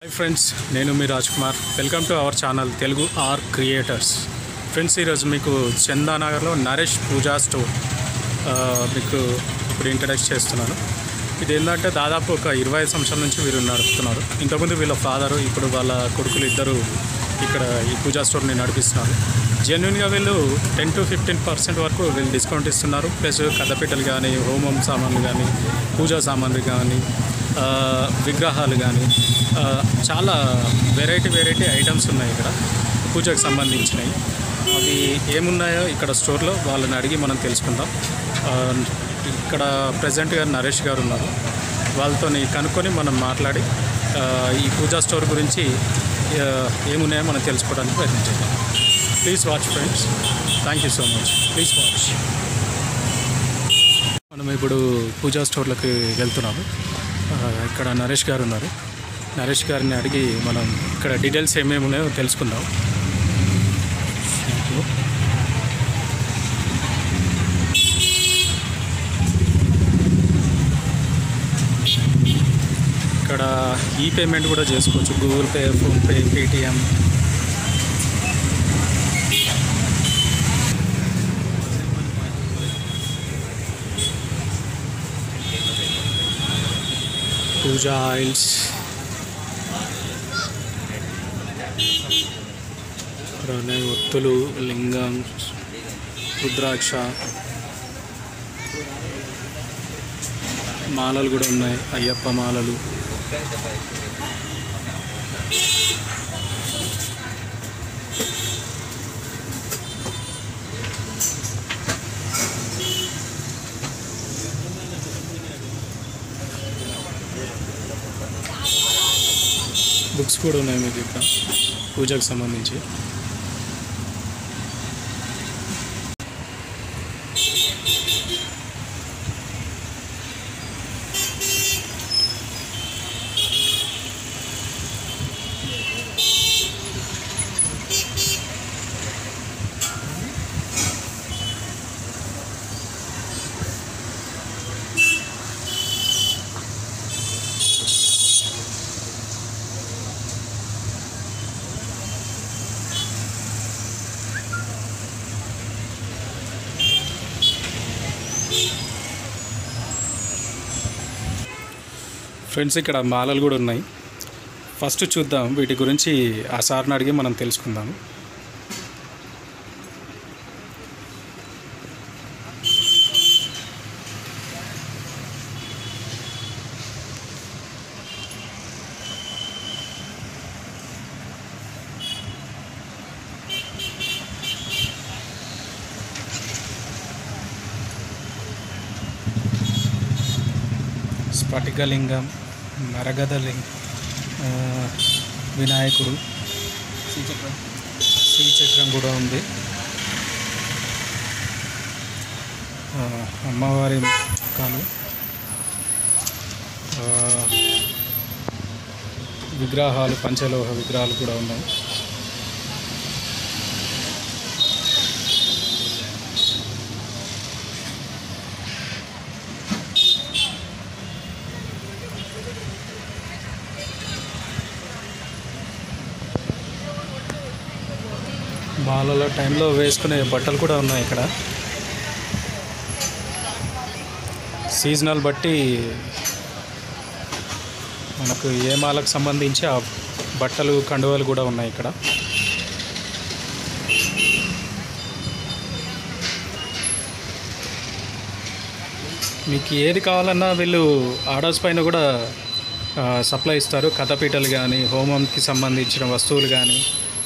Hi friends నేను మీ Raj Kumar welcome to our channel Telugu R creators friends ఈరోజు మీకు చందానగర్లో నరేష్ పూజా స్టోర్ ఆ, మీకు ఇప్పుడు ఇంట్రడక్ట్ చేస్తున్నాను ఇది ఏంటంటే దాదాపు ఒక ఇరవై ఐదు సంవత్సరాల నుంచి వీరు నడుపుతున్నారు ఇంతకుముందు వీళ్ళ ఫాదరు ఇప్పుడు వాళ్ళ కొడుకులు ఇద్దరు ఇక్కడ ఈ పూజా స్టోర్ని నడిపిస్తున్నారు జెన్యున్గా వీళ్ళు టెన్ టు ఫిఫ్టీన్ పర్సెంట్ వరకు వీళ్ళు డిస్కౌంట్ ఇస్తున్నారు ప్లస్ కథపీటలు కానీ హోమం సామాన్లు కానీ పూజా సామాన్లు కానీ ఆ, విగ్రహాలు కానీ ఆ, చాలా వెరైటీ వెరైటీ ఐటమ్స్ ఉన్నాయి ఇక్కడ పూజకు సంబంధించినవి అవి ఏమున్నాయో ఇక్కడ స్టోర్లో వాళ్ళని అడిగి మనం తెలుసుకుందాం ఆ, ఇక్కడ ప్రజెంట్గా నరేష్ గారు ఉన్నారు వాళ్ళతో కనుక్కొని మనం మాట్లాడి ఆ, ఈ పూజా స్టోర్ గురించి ఆ, ఏమున్నాయో మనం తెలుసుకోవడానికి ప్రయత్నించాం please watch friends thank you so much please watch మనం ఇప్పుడు పూజా స్టోర్లకు వెళ్తున్నాము ఆ, ఇక్కడ నరేష్ గారు ఉన్నారు నరేష్ గారిని అడిగి మనం ఇక్కడ డీటెయిల్స్ ఏమేమి ఉన్నాయో తెలుసుకుందాం ఇక్కడ ఈ పేమెంట్ కూడా చేసుకోవచ్చు గూగుల్ పే ఫోన్పే పేటిఎం పూజా ఆయిల్స్ ఇక్కడ ఉన్నాయి ఒత్తులు లింగం రుద్రాక్ష మాలలు కూడా ఉన్నాయి అయ్యప్ప మాలలు బుక్స్ కూడా ఉన్నాయి మీకు ఇక్కడ పూజకు సంబంధించి ఫ్రెండ్స్ ఇక్కడ మాలలు కూడా ఉన్నాయి ఫస్ట్ చూద్దాం వీటి గురించి ఆ సార్ని అడిగి మనం తెలుసుకుందాం స్ఫటికలింగం మరగదలింగం ఆ, వినాయకుడు శ్రీచక్రం కూడా ఉంది ఆ, అమ్మవారి కాలు ఆ, విగ్రహాలు పంచలోహ విగ్రహాలు కూడా ఉన్నాయి మాలలో టైంలో వేసుకునే బట్టలు కూడా ఉన్నాయి ఇక్కడ సీజనల్ బట్టి మనకు ఏ మాలకు సంబంధించి ఆ బట్టలు కండువలు కూడా ఉన్నాయి ఇక్కడ మీకు ఏది కావాలన్నా వీళ్ళు ఆర్డర్స్ పైన కూడా ఆ, సప్లై ఇస్తారు కథపీటలు కానీ హోమంకి సంబంధించిన వస్తువులు కానీ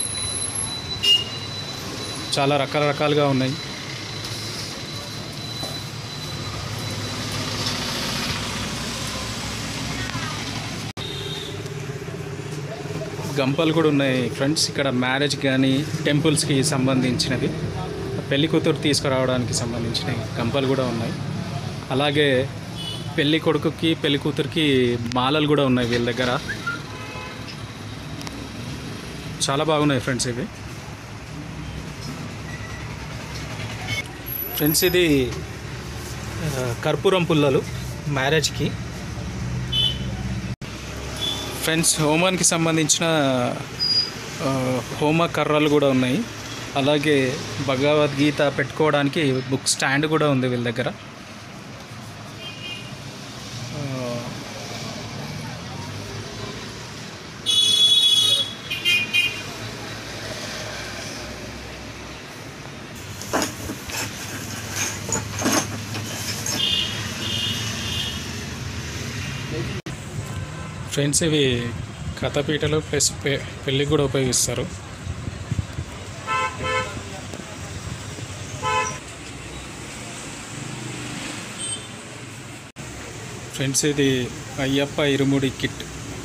చాలా రకాల రకాలుగా ఉన్నాయి గంపలు కూడా ఉన్నాయి ఫ్రెండ్స్ ఇక్కడ మ్యారేజ్ కానీ టెంపుల్స్కి సంబంధించినవి పెళ్లి కూతురు తీసుకురావడానికి సంబంధించిన గంపలు కూడా ఉన్నాయి అలాగే పెళ్లి కొడుకుకి పెళ్లి కూతురికి మాలలు కూడా ఉన్నాయి వీళ్ళ దగ్గర చాలా బాగున్నాయి ఫ్రెండ్స్ ఇవి ఫ్రెండ్స్ ఇది ఆ, కర్పూరం పుల్లలు మ్యారేజ్కి ఫ్రెండ్స్ హోమానికి సంబంధించిన ఆ, హోమ కర్రలు కూడా ఉన్నాయి అలాగే భగవద్గీత పెట్టుకోవడానికి బుక్ స్టాండ్ కూడా ఉంది వీళ్ళ దగ్గర ఆ, ఫ్రెండ్స్ ఇవి కథపీటలు ప్లస్ పె- పెళ్ళికి కూడా ఉపయోగిస్తారు ఫ్రెండ్స్ ఇది అయ్యప్ప ఇరుముడి కిట్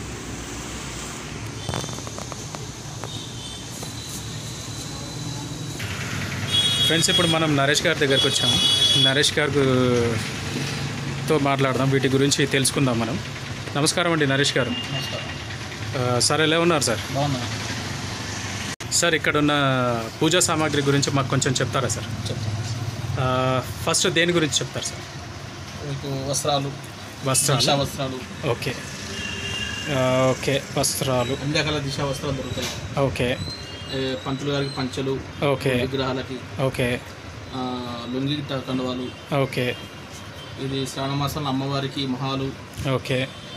ఫ్రెండ్స్ ఇప్పుడు మనం నరేష్ గారి దగ్గరకు వచ్చాము నరేష్ గారితో మాట్లాడదాం వీటి గురించి తెలుసుకుందాం మనం నమస్కారం అండి నరేష్ గారు నమస్కారం ఆ, సార్ ఎలా ఉన్నారు సార్ బాగున్నా సార్ ఇక్కడ ఉన్న పూజా సామాగ్రి గురించి మాకు కొంచెం చెప్తారా సార్ చెప్తాను ఆ, ఫస్ట్ దేని గురించి చెప్తారు సార్ మీకు వస్త్రాలు వస్త్రాలు దిశా వస్త్రాలు ఓకే ఆ, ఓకే వస్త్రాలు అన్ని రకాల దిశా వస్త్రాలు దొరుకుతాయి ఓకే ఏ, పంతులు గారికి పంచెలు ఓకే విగ్రహాలకి ఓకే ఆ, లుంగి ట- కండువాలు ఓకే ఇది శ్రావణ మాసంలో అమ్మవారికి మహాలు ఓకే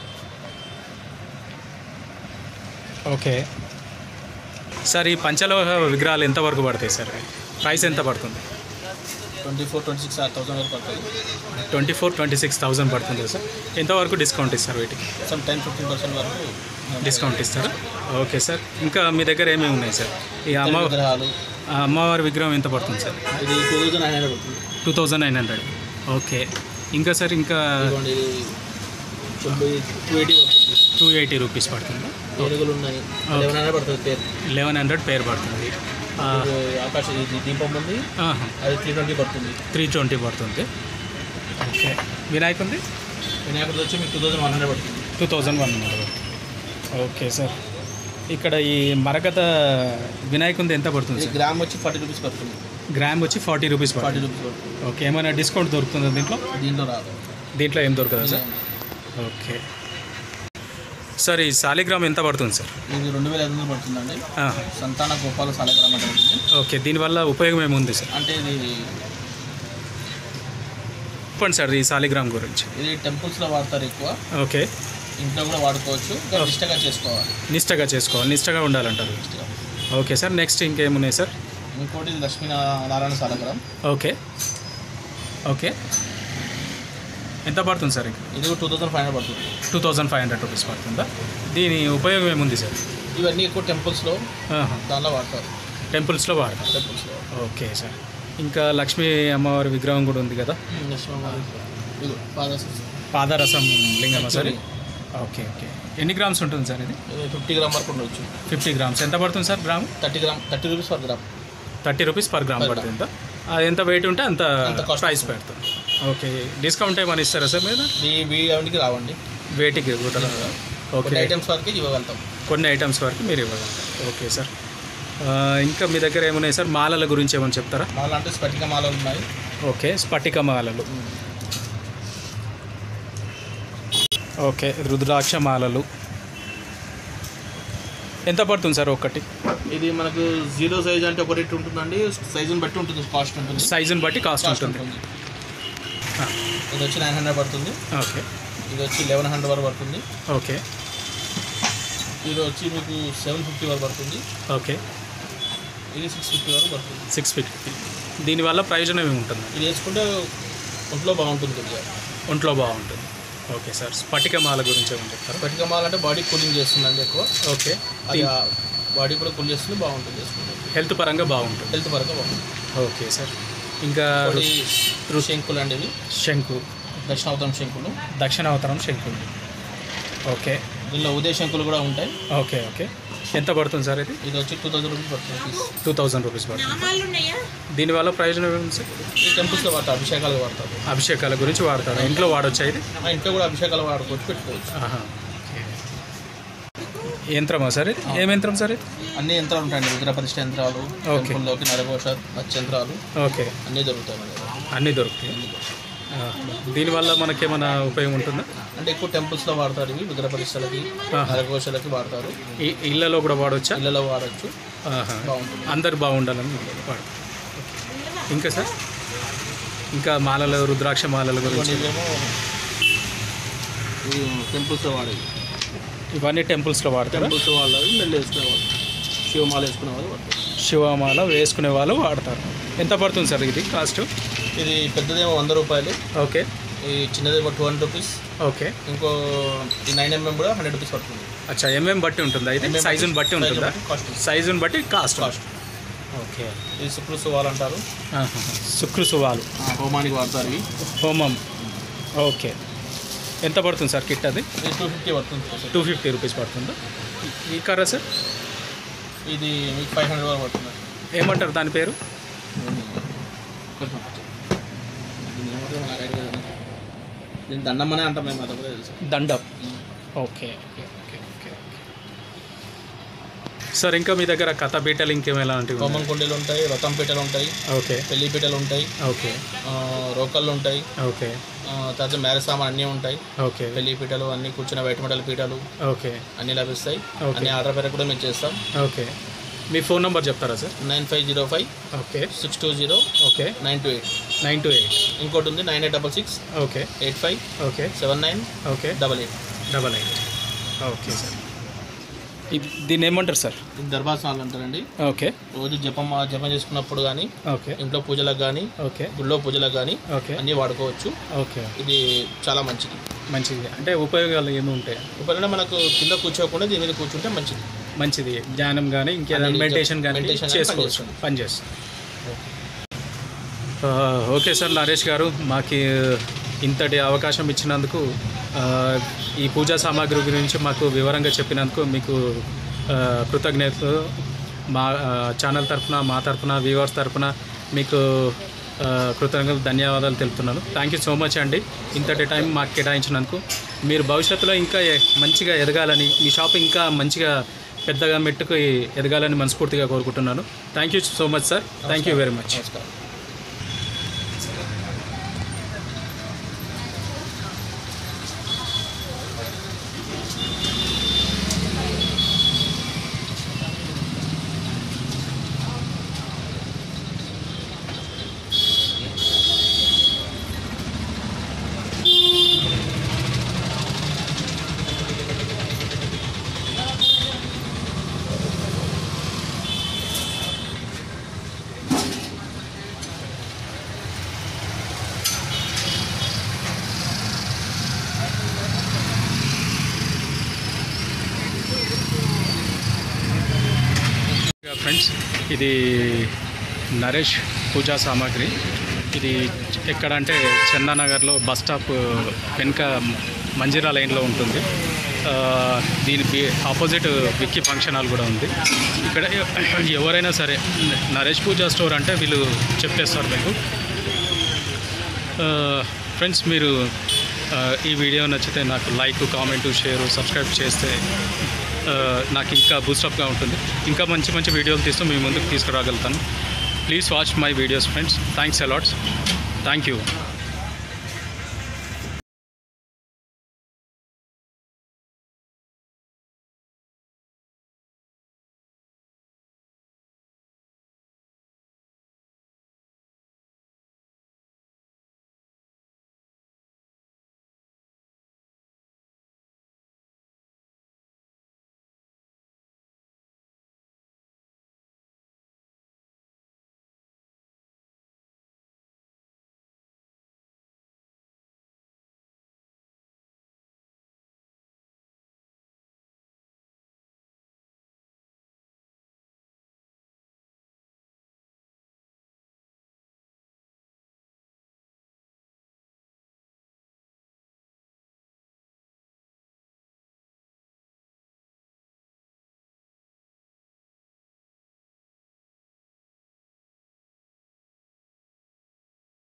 ఓకే సార్ ఈ పంచలోహ విగ్రహాలు ఎంతవరకు పడతాయి సార్ ప్రైస్ ఎంత పడుతుంది twenty four twenty six thousand వరకు పడుతుంది twenty four twenty six thousand పడుతుంది సార్ ఎంతవరకు డిస్కౌంట్ ఇస్తారు వీటికి సమ్ టెన్ ఫిఫ్టీన్ పర్సెంట్ వరకు డిస్కౌంట్ ఇస్తారా ఓకే సార్ ఇంకా మీ దగ్గర ఏమేమి ఉన్నాయి సార్ ఈ అమ్మ విగ్రహాలు ఆ అమ్మవారి విగ్రహం ఎంత పడుతుంది సార్ ఇది టూ థౌజండ్ నైన్ హండ్రెడ్ పడుతుంది two thousand nine hundred okay ఇంకా సార్ ఇంకా ఇదిగోండి ఇది తొంభై టూ ఎయిటీ పడుతుంది టూ ఎయిటీ రూపీస్ పడుతుంది ఏనుగులు ఉన్నాయి లెవెన్ హండ్రెడ్ పడుతుంది పేరు లెవెన్ హండ్రెడ్ పేర్ పడుతుంది ఇది ఆకాశ ఇది దీపం ఉంది అది త్రీ ట్వంటీ పడుతుంది త్రీ ట్వంటీ పడుతుంది ఓకే వినాయకుంది వినాయకుడు వచ్చి మీకు టూ థౌజండ్ వన్ హండ్రెడ్ పడుతుంది two thousand one hundred okay sir ఇక్కడ ఈ మరకత వినాయకుంది ఎంత పడుతుంది ఇది సార్ గ్రామ్ వచ్చి ఫార్టీ రూపీస్ పడుతుంది గ్రామ్ వచ్చి ఫార్టీ రూపీస్ ఫార్టీ పడుతుంది రూపీస్ పడుతుంది ఓకే ఏమైనా డిస్కౌంట్ దొరుకుతుందా దీంట్లో దీంట్లో రాదు దీంట్లో ఏం దొరకదా సార్ ఓకే సార్ ఈ సాలిగ్రామ్ ఎంత పడుతుంది సార్ ఇది రెండు వేల ఐదు వందలు పడుతుందండి ఆహా. సంతాన గోపాల సాలగ్రామ ఉంటుంది ఓకే దీనివల్ల ఉపయోగం ఏముంది సార్ అంటే ఇది చెప్పండి సార్ ఈ సాలిగ్రామ్ గురించి ఇది టెంపుల్స్లో వాడతారు ఎక్కువ ఓకే ఇంట్లో కూడా వాడుకోవచ్చు ఇంకా నిష్టగా చేసుకోవాలి నిష్టగా చేసుకోవాలి నిష్టగా ఉండాలంటారు నిష్టగా. ఓకే సార్ నెక్స్ట్ ఇంకేమున్నాయి సార్ ఇంకోటి ఇది లక్ష్మీ నా- నారాయణ సాలగ్రామ్ ఓకే ఓకే ఎంత పడుతుంది సార్ ఇది కూడా టూ థౌసండ్ ఫైవ్ హండ్రెడ్ పడుతుంది two thousand five hundred rupees పడుతుందా దీని ఉపయోగం ఏముంది సార్ ఇవన్నీ ఎక్కువ టెంపుల్స్లో ఆహా. దానిలో వాడతారు టెంపుల్స్లో వాడతారు టెంపుల్స్లో ఓకే సార్ ఇంకా లక్ష్మీ అమ్మవారి విగ్రహం కూడా ఉంది కదా ఇది పాద పాదరసం లింగం సార్ ఓకే ఓకే ఎన్ని గ్రామ్స్ ఉంటుంది సార్ ఇది ఇది ఫిఫ్టీ గ్రామ్ వరకు ఉండొచ్చు ఫిఫ్టీ గ్రామ్స్ ఎంత పడుతుంది sir gram thirty gram thirty rupees per gram thirty rupees per gram Per పడుతుంది ఎంత అది ఎంత వెయిట్ ఉంటే అంత అంత cost ప్రైస్ పెడుతుంది ఓకే డిస్కౌంట్ ఏమైనా ఇస్తారా సార్ మీద ఈ వీ అవన్నీ రావండి వేటికి కూడా కొన్ని ఓకే ఐటమ్స్ వరకు ఇవ్వగలుగుతాం కొన్ని ఐటమ్స్ వరకు మీరు ఇవ్వగలరు ఓకే సార్ ఆ, ఇంకా మీ దగ్గర ఏమున్నాయి సార్ మాలల గురించి ఏమైనా చెప్తారా మాల అంటే స్ఫటిక మాలలు ఉన్నాయి ఓకే స్ఫటిక మాలలు ఓకే రుద్రాక్ష మాలలు ఎంత పడుతుంది సార్ ఒకటి ఇది మనకు జీరో సైజ్ అంటే ఒక రేట్ ఉంటుందండి సైజుని బట్టి ఉంటుంది కాస్ట్ ఉంటుంది సైజుని బట్టి కాస్ట్ కాస్ట్ ఉంటుంది ఉంటుంది ఆ, ఇది వచ్చి నైన్ హండ్రెడ్ పడుతుంది ఓకే ఇది వచ్చి లెవెన్ హండ్రెడ్ వరకు పడుతుంది ఓకే ఇది వచ్చి మీకు సెవెన్ ఫిఫ్టీ వరకు పడుతుంది ఓకే ఇది సిక్స్ ఫిఫ్టీ వరకు పడుతుంది సిక్స్ ఫిఫ్టీ దీనివల్ల ప్రయోజనం ఏమి ఉంటుంది ఇది వేసుకుంటే ఒంట్లో బాగుంటుంది కొద్దిగా ఒంట్లో బాగుంటుంది ఓకే సార్ స్ఫటిక మాల గురించి ఏమైనా చెప్తారా స్ఫటిక మాల అంటే బాడీ కూలింగ్ చేస్తుందండి ఎక్కువ ఓకే అది బాడీ కూడా కూల్ చేస్తుంది బాగుంటుంది వేసుకుంటే హెల్త్ పరంగా బాగుంటుంది హెల్త్ పరంగా బాగుంటుంది ఓకే సార్ ఇంకా ఒకటి శంకులు అండి ఇవి శంకు దక్షిణావతం శంకులు దక్షిణావతరం శంకులు ఓకే దీనిలో ఉదయ శంకులు కూడా ఉంటాయి ఓకే ఓకే ఎంత పడుతుంది సార్ ఇది ఇది వచ్చి టూ థౌసండ్ రూపీస్ పడుతుంది పీస్ టూ థౌజండ్ రూపీస్ పడుతుంది దీనివల్ల ప్రయోజనం ఏమి సార్ ఈ టెంపుల్స్లో వాడతారు అభిషేకాలు వాడతారు అభిషేకాల గురించి వాడతారు ఇంట్లో వాడొచ్చా ఇది మా ఇంట్లో కూడా అభిషేకాలు వాడుకోవచ్చు పెట్టుకోవచ్చు ఆహా. యంత్రమా సార్ ఇది ఏం యంత్రం సార్ ఇది అన్ని యంత్రాలు ఉంటాయండి విగ్రహ ప్రతిష్ఠ యంత్రాలు ఓకే. టెంపుల్లోకి నరఘోష యంత్రాలు ఓకే అన్నీ దొరుకుతాయి మన దగ్గర అన్నీ దొరుకుతాయి ఆ, దీనివల్ల మనకేమైనా ఉపయోగం ఉంటుందా అంటే ఎక్కువ టెంపుల్స్లో వాడతారు ఇవి విగ్రహ ప్రతిష్టలకి ఆహా. నరకోశాలకి వాడతారు ఈ ఇళ్ళలో కూడా వాడవచ్చా ఇళ్ళలో వాడచ్చు ఆహా. బాగుంటుంది అందరు బాగుండాలని వాడు ఇంకా సార్ ఇంకా మాలలు రుద్రాక్ష మాలల కొన్ని గురించి ఇవేమో ఇవి టెంపుల్స్లో వాడేవి ఇవన్నీ టెంపుల్స్లో వాడతారు టెంపుల్స్ వాళ్ళు మెల్లి వేసుకునే వాళ్ళు శివమాల వేసుకునే వాళ్ళు వాడతారు శివమాల వేసుకునే వాళ్ళు వాడతారు ఎంత పడుతుంది సార్ ఇది కాస్ట్ ఇది పెద్దదేమో వంద రూపాయలు ఓకే ఈ చిన్నదేమో టూ హండ్రెడ్ రూపీస్ ఓకే ఇంకో ఈ నైన్ ఎంఎం కూడా హండ్రెడ్ రూపీస్ పడుతుంది అచ్చా ఎంఎం బట్టి ఉంటుందా ఇది MM సైజుని బట్టి ఉంటుందా కాస్ట్ సైజుని బట్టి కాస్ట్ కాస్ట్ ఓకే ఇది శుక్రు సువాలు అంటారు శుక్రు సువాలు ఆ, హోమానికి వాడతారు ఇవి హోమం ఓకే ఎంత పడుతుంది సార్ కిట్ అది ఇది టూ ఫిఫ్టీ పడుతుంది టూ ఫిఫ్టీ రూపీస్ పడుతుందా ఈ కర్ర సార్ ఇది మీకు ఫైవ్ హండ్రెడ్ వరకు పడుతుంది ఏమంటారు దాని పేరు కొంచెం దీన్ని ఏమంటారో నాకు ఐడియా లేదు. దీన్ని దండమ్మనే అంటాం మేము అది కూడా తెలుసు దండం okay okay okay okay sir ఇంకా మీ దగ్గర కథ బీటలు ఇంకేమైలాంటివి ఉన్నాయి? కోమన్ కుండీలు ఉంటాయి రథం పీటలు ఉంటాయి ఓకే పెళ్లి పీటలు ఉంటాయి ఓకే ఆ, రోకళ్ళు ఉంటాయి ఓకే ఆ, తర్వాత మ్యారేజ్ సామాన్ అన్నీ ఉంటాయి ఓకే పెళ్లి పీటలు అన్ని కూర్చున్న వైట్ మెటల్ పీటలు ఓకే అన్నీ లభిస్తాయి ఓకే. అన్ని ఆర్డర్ పేరు కూడా మేము చేస్తాం ఓకే మీ ఫోన్ నెంబర్ చెప్తారా sir nine five zero five okay six two zero okay nine two eight nine two eight ఇంకోటి ఉంది nine eight double six okay eight five okay seven nine okay double eight double eight okay sir ఇది దీన్ని ఏమంటారు sir ఇది దర్భాసనాలు అంటారండి okay రోజు జపం జపం చేసుకున్నప్పుడు కానీ ఓకే ఇంట్లో పూజలకు కానీ ఓకే గుళ్ళో పూజలకు కానీ ఓకే అన్నీ వాడుకోవచ్చు ఓకే ఇది చాలా మంచిది మంచిది అంటే ఉపయోగాలు ఏమి ఉంటాయి ఇప్పుడైనా మనకు కింద కూర్చోకుండా దీని మీద కూర్చుంటే మంచిది మంచిది ధ్యానం కానీ ఇంకేదైనా అన్ని మెడిటేషన్ కానీ meditation కానీ చేసుకోవచ్చు పనిచేస్తుంది ఓకే సార్ నరేష్ గారు మాకు ఇంతటి అవకాశం ఇచ్చినందుకు ఆ, ఈ పూజా సామాగ్రి గురించి మాకు వివరంగా చెప్పినందుకు మీకు ఆ, కృతజ్ఞతలు మా ఆ, ఛానల్ తరఫున మా తరఫున వ్యూవర్స్ తరఫున మీకు ఆ, కృతజ్ఞతలు ధన్యవాదాలు తెలుపుతున్నాను థ్యాంక్ యూ సో మచ్ అండి ఇంతటి టైం మాకు కేటాయించినందుకు మీరు భవిష్యత్తులో ఇంకా ఎ- మంచిగా ఎదగాలని మీ షాప్ ఇంకా మంచిగా పెద్దగా మెట్టుకు ఎదగాలని మనస్ఫూర్తిగా కోరుకుంటున్నాను thank you so much sir thank you very much నమస్కారం ఫ్రెండ్స్ ఇది నరేష్ పూజా సామాగ్రి ఇది ఎక్కడ అంటే చందానగర్లో బస్ స్టాప్ వెనుక మంజిరా లైన్లో ఉంటుంది ఆ, దీని బి- ఆపోజిట్ విక్కీ ఫంక్షన్ హాల్ కూడా ఉంది ఇక్కడ ఎ- ఎవరైనా సరే నరేష్ పూజా స్టోర్ అంటే వీళ్ళు చెప్పేస్తారు మీకు ఆ, ఫ్రెండ్స్ మీరు ఆ, ఈ వీడియో నచ్చితే నాకు లైక్ కామెంట్ షేర్ సబ్స్క్రైబ్ చేస్తే ఆ, నాకు ఇంకా బూస్టప్గా ఉంటుంది ఇంకా మంచి మంచి వీడియోలు తీస్తూ మీ ముందుకు తీసుకురాగలుగుతాను please watch my videos friends thanks a lots thank you